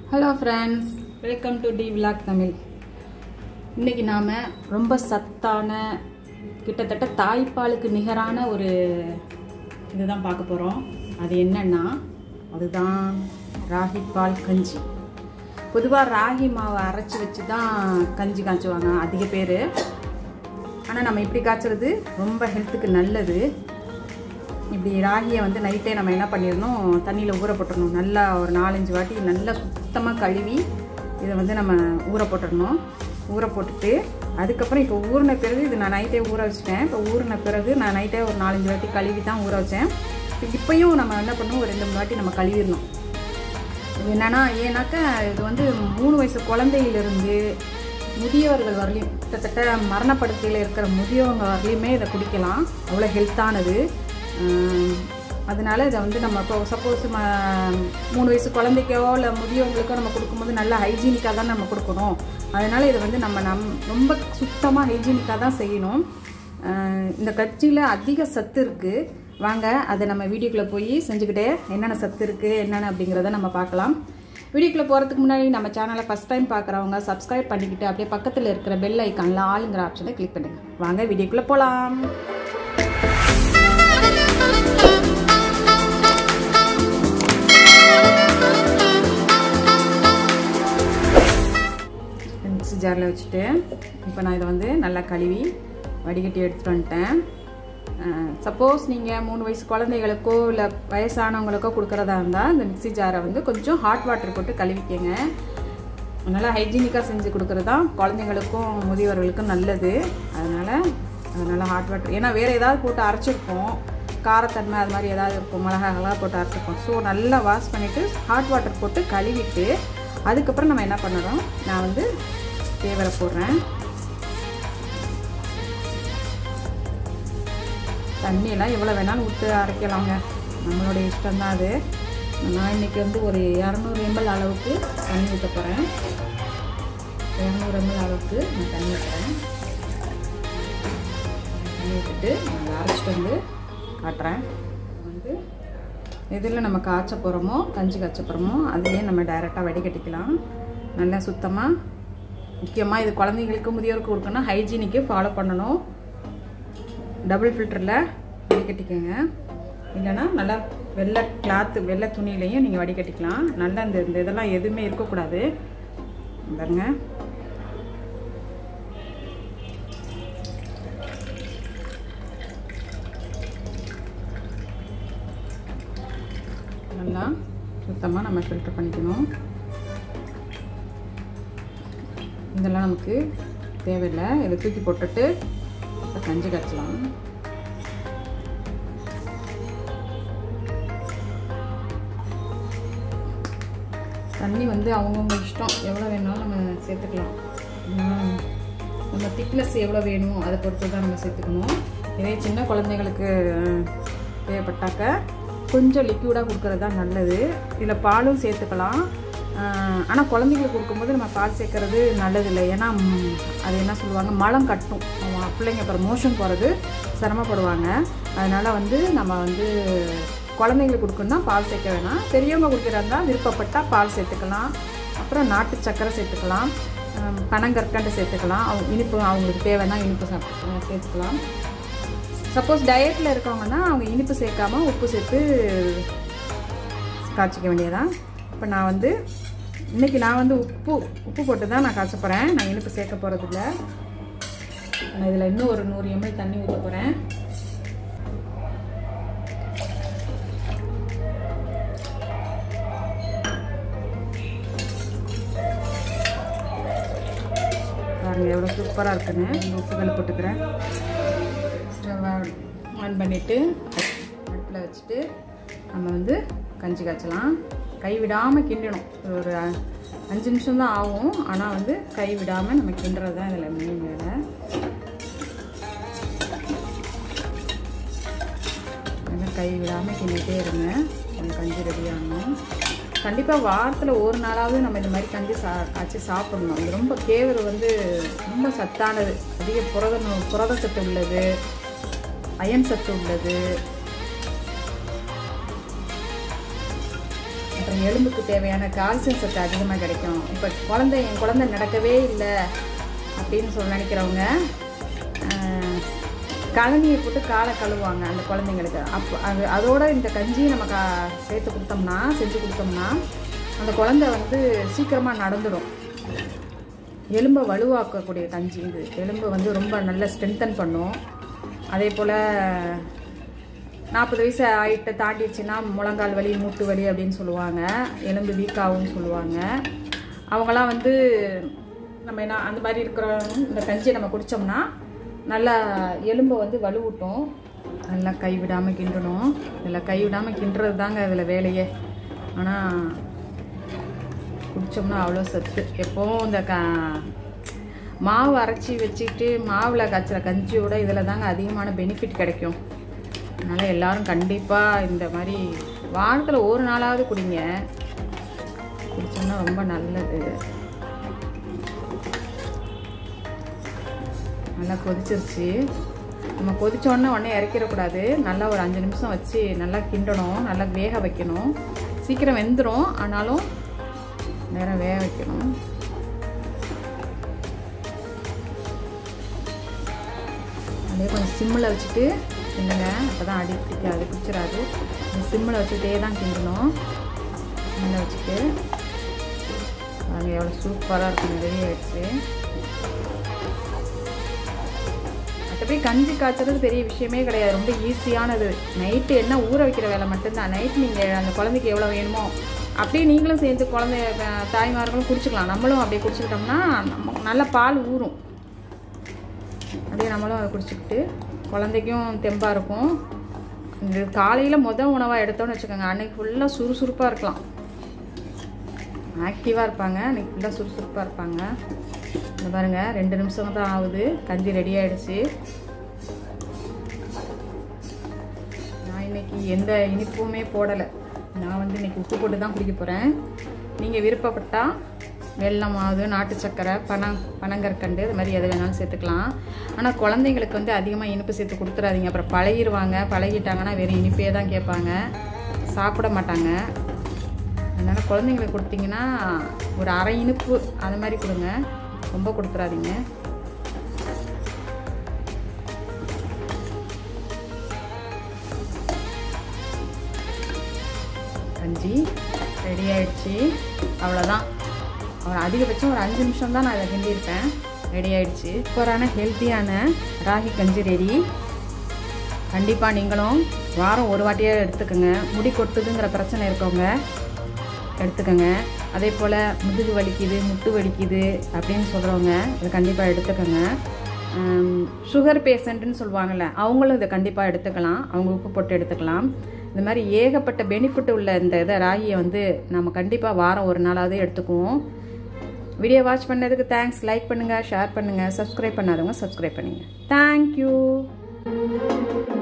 hello friends welcome to the vlog Tamil இன்னைக்கு நாம் ரொம்ப சத்தான கிட்டத்தட்ட தாய்ப்பாலுக்கு நிகரான ஒரு இதுதான் பார்க்க போகிறோம் அது என்னன்னா அதுதான் ராகி பால் கஞ்சி பொதுவாக ராகி மாவை அரைச்சி வச்சு தான் கஞ்சி காய்ச்சுவாங்க அதிக பேர் ஆனால் நம்ம இப்படி காய்ச்சறது ரொம்ப ஹெல்த்துக்கு நல்லது இப்படி ராகியை வந்து நைட்டே நம்ம என்ன பண்ணிடணும் தண்ணியில் ஊற போட்டுடணும் நல்லா ஒரு நாலஞ்சு வாட்டி நல்லா சுத்தமாக கழுவி இதை வந்து நம்ம ஊற போட்டுடணும் ஊற போட்டுட்டு அதுக்கப்புறம் இப்போ ஊறின பிறகு இது நான் நைட்டே ஊற வச்சிட்டேன் இப்போ ஊறின பிறகு நான் நைட்டே ஒரு நாலஞ்சு வாட்டி கழுவி தான் ஊற வச்சேன் இப்போயும் நம்ம என்ன பண்ணணும் ஒரு ரெண்டு மூணு வாட்டி நம்ம கழுவிடணும் இது என்னன்னா ஏன்னாக்கா இது வந்து மூணு வயசு குழந்தையிலிருந்து முதியவர்கள் வரலையும் கிட்டத்தட்ட மரணப்படுக்கையில் இருக்கிற முதியவங்க வரலையுமே இதை குடிக்கலாம் அவ்வளோ ஹெல்த்தானது அதனால இதை வந்து நம்ம இப்போ சப்போஸ் ம மூணு வயசு குழந்தைக்கோ இல்லை முதியவங்களுக்கோ நம்ம கொடுக்கும்போது நல்லா ஹைஜீனிக்காக தான் நம்ம கொடுக்கணும் அதனால் இதை வந்து நம்ம நம் ரொம்ப சுத்தமாக ஹைஜீனிக்காக தான் செய்யணும் ஆஹ் இந்த கட்சியில் அதிக சத்து இருக்குது வாங்க அதை நம்ம வீடியோக்குள்ளே போய் செஞ்சுக்கிட்டே என்னென்ன சத்து இருக்குது என்னென்ன அப்படிங்கிறத நம்ம பார்க்கலாம் வீடியோக்குள்ளே போகிறதுக்கு முன்னாடி நம்ம சேனலை ஃபஸ்ட் டைம் பார்க்குறவங்க சப்ஸ்கிரைப் பண்ணிக்கிட்டு அப்படியே பக்கத்தில் இருக்கிற பெல் ஐக்கானில் ஆளுங்கிற ஆப்ஷனை கிளிக் பண்ணுங்கள் வாங்க வீடியோக்குள்ளே போகலாம் மிக்ஸி ஜாரில் வச்சுட்டு இப்போ நான் இதை வந்து நல்லா கழுவி வடிகட்டி எடுத்துகிட்டு வந்துட்டேன் சப்போஸ் நீங்கள் மூணு வயசு குழந்தைகளுக்கோ இல்லை வயசானவங்களுக்கோ கொடுக்குறதா இருந்தால் இந்த மிக்ஸி ஜாரை வந்து கொஞ்சம் ஹாட் வாட்டர் போட்டு கழுவிக்கங்க நல்லா ஹைஜீனிக்காக செஞ்சு கொடுக்குறது தான் குழந்தைங்களுக்கும் முதியவர்களுக்கும் நல்லது அதனால் அதனால் ஹாட் வாட்டர் ஏன்னா வேறு ஏதாவது போட்டு அரைச்சிருப்போம் காரத்தன்மை அது மாதிரி ஏதாவது இருக்கும் மிளகாலாம் போட்டு அரைச்சிருப்போம் ஸோ நல்லா வாஷ் பண்ணிவிட்டு ஹாட் வாட்டர் போட்டு கழுவிட்டு அதுக்கப்புறம் நம்ம என்ன பண்ணுறோம் நான் வந்து தேவரை போடுறேன் தண்ணியெல்லாம் எவ்வளோ வேணாலும் ஊற்று அரைக்கலாங்க நம்மளுடைய இஷ்டம் தான் அது நான் இன்றைக்கி வந்து ஒரு இரநூறு எம்எல் அளவுக்கு தண்ணி ஊற்ற போகிறேன் இரநூறு எம்எல் அளவுக்கு நான் தண்ணி ஊற்றுறேன் தண்ணி ஊற்றிட்டு நான் அரைச்சிட்டு வந்து காட்டுறேன் வந்து எதில் நம்ம காய்ச்ச போகிறோமோ கஞ்சி காய்ச்ச போகிறோமோ அதுலேயே நம்ம டைரெக்டாக வடிகட்டிக்கலாம் நல்லா சுத்தமாக முக்கியமாக இது குழந்தைங்களுக்கு முதியோருக்கு கொடுக்கணும் ஹைஜீனிக்கு ஃபாலோ பண்ணணும் டபுள் ஃபில்டரில் வடிகட்டிக்கோங்க இல்லைன்னா நல்லா வெள்ளை கிளாத்து வெள்ளை துணியிலையும் நீங்கள் வடிகட்டிக்கலாம் நல்லா இந்த இந்த இதெல்லாம் எதுவுமே இருக்கக்கூடாது பாருங்க நல்லா சுத்தமாக நம்ம ஃபில்டர் பண்ணிக்கணும் இதெல்லாம் நமக்கு தேவையில்லை இதை தூக்கி போட்டுட்டு இப்போ கஞ்சி காய்ச்சலாம் தண்ணி வந்து அவங்கவுங்க இஷ்டம் எவ்வளோ வேணாலும் நம்ம சேர்த்துக்கலாம் நம்ம திக்னஸ் எவ்வளோ வேணும் அதை பொறுத்து தான் நம்ம சேர்த்துக்கணும் இதே சின்ன குழந்தைங்களுக்கு தேவைப்பட்டாக்க கொஞ்சம் லிக்யூடாக கொடுக்குறது தான் நல்லது இதில் பாலும் சேர்த்துக்கலாம் ஆனால் குழந்தைங்களுக்கு கொடுக்கும்போது நம்ம பால் சேர்க்கறது நல்லதில்லை ஏன்னா அது என்ன சொல்லுவாங்க மலம் கட்டும் பிள்ளைங்க அப்புறம் மோஷன் போகிறது சிரமப்படுவாங்க அதனால் வந்து நம்ம வந்து குழந்தைங்களுக்கு கொடுக்கணும்னா பால் சேர்க்க வேணாம் பெரியவங்க கொடுக்குறாங்க விருப்பப்பட்டால் பால் சேர்த்துக்கலாம் அப்புறம் நாட்டு சர்க்கரை சேர்த்துக்கலாம் பனங்கற்கண்டு சேர்த்துக்கலாம் அவங்க இனிப்பு அவங்களுக்கு தேவைன்னா இனிப்பு சாப்பிட்டு சேர்த்துக்கலாம் சப்போஸ் டயட்டில் இருக்கவங்கன்னா அவங்க இனிப்பு சேர்க்காம உப்பு சேர்த்து காய்ச்சிக்க வேண்டியதான் இப்போ நான் வந்து இன்றைக்கி நான் வந்து உப்பு உப்பு போட்டு தான் நான் காய்ச்ச போகிறேன் நான் இனிப்பு சேர்க்க போகிறதில்ல நான் இதில் இன்னும் ஒரு நூறு எம்எல் தண்ணி ஊற்ற போகிறேன் பாருங்கள் எவ்வளோ சூப்பராக இருக்குன்னு இந்த உப்புகளை போட்டுக்கிறேன் ஸ்டவ் ஆன் பண்ணிவிட்டு அடுப்பில் வச்சுட்டு நம்ம வந்து கஞ்சி காய்ச்சலாம் கை விடாமல் கிண்டணும் ஒரு அஞ்சு நிமிஷம் தான் ஆகும் ஆனால் வந்து கை விடாமல் நம்ம கிண்டுறது தான் இதில் மெயின் வேலை கை விடாமல் கிண்டிகிட்டே இருங்க அந்த கஞ்சி ரெடி ஆகணும் கண்டிப்பாக வாரத்தில் ஒரு நாளாவது நம்ம இந்த மாதிரி கஞ்சி சா காய்ச்சி சாப்பிடணும் இது ரொம்ப கேவரு வந்து ரொம்ப சத்தானது அதிக புரத புரத சத்து உள்ளது அயன் சத்து உள்ளது அப்புறம் எலும்புக்கு தேவையான கால்சியம் சத்து அதிகமாக கிடைக்கும் இப்போ குழந்தை என் குழந்தை நடக்கவே இல்லை அப்படின்னு சொல்லி நினைக்கிறவங்க ஆஹ், கழனியை போட்டு காலை கழுவுவாங்க அந்த குழந்தைங்களுக்கு அப்போ அது அதோட இந்த கஞ்சியை நம்ம கா சேர்த்து கொடுத்தோம்னா செஞ்சு கொடுத்தோம்னா அந்த குழந்தை வந்து சீக்கிரமாக நடந்துடும் எலும்பை வலுவாக்கக்கூடிய கஞ்சி இது எலும்பை வந்து ரொம்ப நல்ல ஸ்ட்ரென்தன் பண்ணும் அதே போல் நாற்பது வயசு ஆகிட்டு தாண்டிடுச்சுன்னா முழங்கால் வலி மூட்டு வலி அப்படின்னு சொல்லுவாங்க எலும்பு வீக்காகும்னு சொல்லுவாங்க அவங்களாம் வந்து நம்ம என்ன அந்த மாதிரி இருக்கிறவங்க இந்த கஞ்சியை நம்ம குடித்தோம்னா நல்லா எலும்பை வந்து வலுவூட்டும் நல்லா கைவிடாமல் கிண்டணும் இதில் கைவிடாமல் கிண்டுறது தாங்க இதில் வேலையே ஆனால் குடித்தோம்னா அவ்வளோ சத்து எப்போவும் இந்த க மாவு அரைச்சி வச்சுக்கிட்டு மாவில் காய்ச்சல கஞ்சியோட இதில் தாங்க அதிகமான பெனிஃபிட் கிடைக்கும் அதனால் எல்லாரும் கண்டிப்பாக இந்த மாதிரி வாரத்தில் ஒரு நாளாவது குடிங்க குடிச்சோம்னா ரொம்ப நல்லது நல்லா கொதிச்சிருச்சு நம்ம கொதிச்ச உடனே உடனே இறக்கிடக்கூடாது நல்லா ஒரு அஞ்சு நிமிஷம் வச்சு நல்லா கிண்டணும் நல்லா வேக வைக்கணும் சீக்கிரம் வெந்துடும் ஆனாலும் நேரம் வேக வைக்கணும் அப்படியே கொஞ்சம் சிம்மில் வச்சுட்டு கிண்டுங்க அப்போ தான் அடி பிடிக்காது பிடிச்சிடாது சிம்மில் வச்சுட்டே தான் கிண்டணும் சிம்மில் வச்சுட்டு பாருங்க எவ்வளோ சூப்பராக இருக்கும் ரெடி ஆயிடுச்சு மற்றபடி கஞ்சி காய்ச்சறது பெரிய விஷயமே கிடையாது ரொம்ப ஈஸியானது நைட்டு என்ன ஊற வைக்கிற வேலை மட்டும்தான் நைட்டு நீங்கள் அந்த குழந்தைக்கு எவ்வளோ வேணுமோ அப்படியே நீங்களும் சேர்ந்து குழந்தை அஹ், தாய்மார்களும் குடிச்சுக்கலாம் நம்மளும் அப்படியே குடிச்சுக்கிட்டோம்னா நம்ம நல்ல பால் ஊறும் அப்படியே நம்மளும் அதை குடிச்சிக்கிட்டு குழந்தைக்கும் தெம்பாக இருக்கும் இது காலையில் முதல் உணவாக எடுத்தோன்னு வச்சுக்கோங்க அன்னைக்கு ஃபுல்லாக சுறுசுறுப்பாக இருக்கலாம் ஆக்டிவாக இருப்பாங்க அன்றைக்கி ஃபுல்லாக சுறுசுறுப்பாக இருப்பாங்க இந்த பாருங்க ரெண்டு நிமிஷம் தான் ஆகுது கஞ்சி ரெடி ஆயிடுச்சு நான் இன்னைக்கு எந்த இனிப்புமே போடலை நான் வந்து இன்னைக்கு உப்பு போட்டு தான் குடிக்க போகிறேன் நீங்கள் விருப்பப்பட்டால் வெல்லம் மாவு நாட்டு சக்கரை பனம் பனங்கற்கண்டு இது மாதிரி எது வேணாலும் சேர்த்துக்கலாம் ஆனால் குழந்தைங்களுக்கு வந்து அதிகமாக இனிப்பு சேர்த்து கொடுத்துறாதீங்க அப்புறம் பழகிடுவாங்க பழகிட்டாங்கன்னா வெறும் இனிப்பே தான் கேட்பாங்க சாப்பிட மாட்டாங்க அதனால் குழந்தைங்களுக்கு கொடுத்தீங்கன்னா ஒரு அரை இனிப்பு அது மாதிரி கொடுங்க ரொம்ப கொடுத்துறாதீங்க கஞ்சி ரெடி ஆயிடுச்சு அவ்வளோதான் ஒரு அதிகபட்சம் ஒரு அஞ்சு நிமிஷம் தான் நான் இதை கிண்டியிருப்பேன் ரெடி ஆயிடுச்சு சூப்பரான ஹெல்த்தியான ராகி கஞ்சி ரெடி கண்டிப்பாக நீங்களும் வாரம் ஒரு வாட்டியாக எடுத்துக்கோங்க முடி கொட்டுதுங்கிற பிரச்சனை இருக்கவங்க எடுத்துக்கோங்க அதே போல் முதுகு வலிக்குது முட்டு வலிக்குது அப்படின்னு சொல்கிறவங்க இதை கண்டிப்பாக எடுத்துக்கோங்க சுகர் பேஷண்ட்டுன்னு சொல்லுவாங்கள்ல அவங்களும் இதை கண்டிப்பாக எடுத்துக்கலாம் அவங்க உப்பு போட்டு எடுத்துக்கலாம் இந்த மாதிரி ஏகப்பட்ட பெனிஃபிட் உள்ள இந்த இதை ராகியை வந்து நம்ம கண்டிப்பாக வாரம் ஒரு நாளாவது எடுத்துக்குவோம் வீடியோ வாட்ச் பண்ணதுக்கு தேங்க்ஸ் லைக் பண்ணுங்கள் ஷேர் பண்ணுங்கள் சப்ஸ்கிரைப் பண்ணாதவங்க சப்ஸ்கிரைப் பண்ணுங்கள் தேங்க்யூ